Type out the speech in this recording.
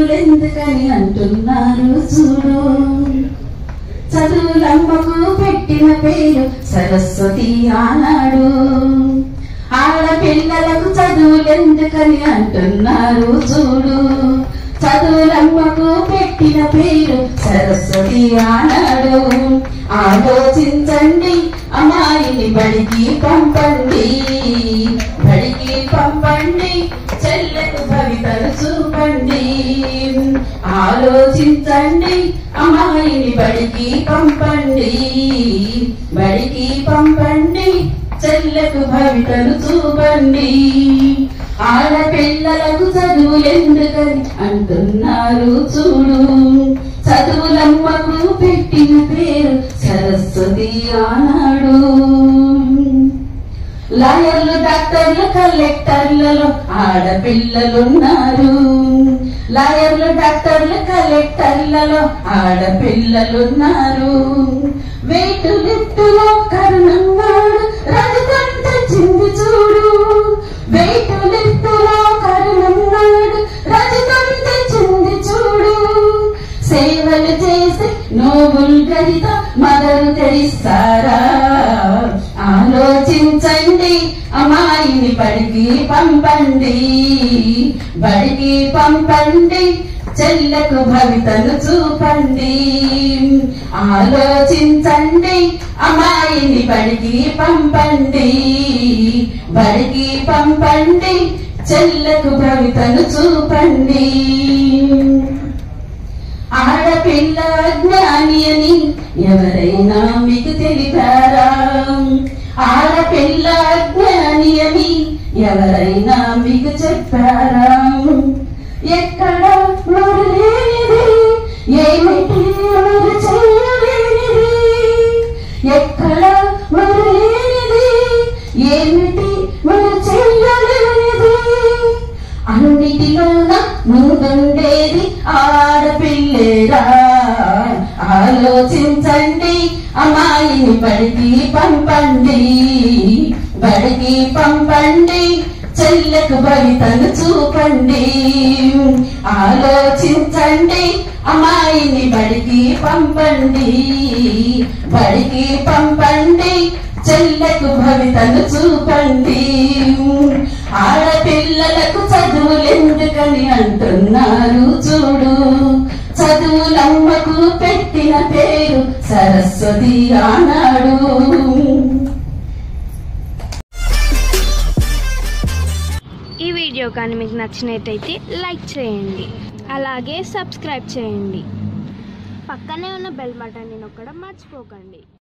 చదువులెందుకని అంటున్నారు చూడు చదువులమ్మకు పెట్టిన పేరు సరస్వతి ఆనాడు ఆడపిల్లలకు చదువులెందుకని అంటున్నారు చూడు చదువులమ్మకు పెట్టిన పేరు సరస్వతి ఆనాడు ఆలోచించండి అమ్మాయిని బడికి పంపండి బడికి పంపండి చెల్లెకు భవితలు చూపండి ఆలోచించండి అమ్మాయిని బడికి పంపండి బడికి పంపండి చెల్లెకు భవితలు చూపండి ఆడపిల్లలకు చదువులెందుకని అంటున్నారు చూడు చదువులమ్మకు పెట్టిన పేరు సరస్వతి ఆనాడు లాయర్లు డాక్టర్లు కలెక్టర్లలో ఆడపిల్లలున్నారు లాయర్లు డాక్టర్లు కలెక్టర్లలో ఆడపిల్లలున్నారు వేటు లిఫ్టులో కరుణన్నాడు రజతంత చింది చూడు వేటు లిఫ్టులో కరుణన్నాడు రజతంత చింది చూడు సేవలు చేసి నోబుల్ గరిత మదరు తెరిస్తారా ఆలోచించండి అమ్మాయిని బడికి పంపండి బడికి పంపండి చెల్లకు భవితను చూపండి ఆలోచించండి అమ్మాయిని బడికి పంపండి బడికి పంపండి చెల్లకు భవితను చూపండి ఆడపిల్ల జ్ఞాని అని ఎవరైనా మీకు తెలిపారా ఆడపిల్ల జ్ఞాని అని ఎవరైనా మీకు చెప్పారా ఎక్కడ మరి లేనిది ఏమిటి మరి చేయలేనిది ఎక్కడ మరి లేనిది ఏమిటి మరి చేయలేనిది అన్నిటిలోన ముందుండేది ఆడపిల్లేరా ఆలోచించండి అమ్మాయిని బడికి పంపండి బడికి పంపండి చెల్లెకు భవితను చూపండి ఆలోచించండి అమ్మాయిని బడికి పంపండి బడికి పంపండి చెల్లెకు భవితను చూపండి ఆడపిల్లలకు చదువులెందుకని అంటున్నారు చూడు చదువులమ్మకు పెట్టిన పేరు సరస్వతి ఆనాడు ఈ వీడియో కానీ మీకు నచ్చినట్టయితే లైక్ చేయండి అలాగే సబ్స్క్రైబ్ చేయండి పక్కనే ఉన్న బెల్ బటన్ని నొక్కడం మర్చిపోకండి